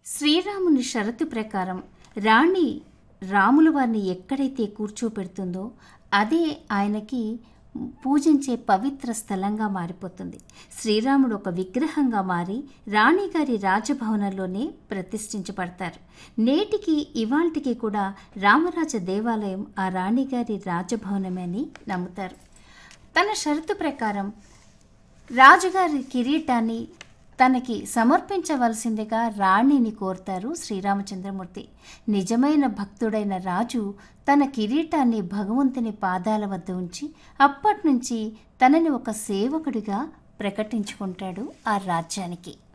శ్రీరాముని షరతు ప్రకారం రాణి రాముల వారిని ఎక్కడైతే కూర్చోపెడుతుందో అదే ఆయనకి పూజించే పవిత్ర స్థలంగా మారిపోతుంది శ్రీరాముడు ఒక విగ్రహంగా మారి రాణిగారి రాజభవనంలోనే ప్రతిష్ఠించబడతారు నేటికి ఇవాల్టికి కూడా రామరాజ దేవాలయం ఆ రాణిగారి రాజభవనమే అని నమ్ముతారు తన షరతు ప్రకారం రాజుగారి కిరీటాన్ని తనకి సమర్పించవలసిందిగా రాణిని కోరుతారు శ్రీరామచంద్రమూర్తి నిజమైన భక్తుడైన రాజు తన కిరీటాన్ని భగవంతుని పాదాల వద్ద ఉంచి అప్పటి నుంచి తనని ఒక సేవకుడిగా ప్రకటించుకుంటాడు ఆ రాజ్యానికి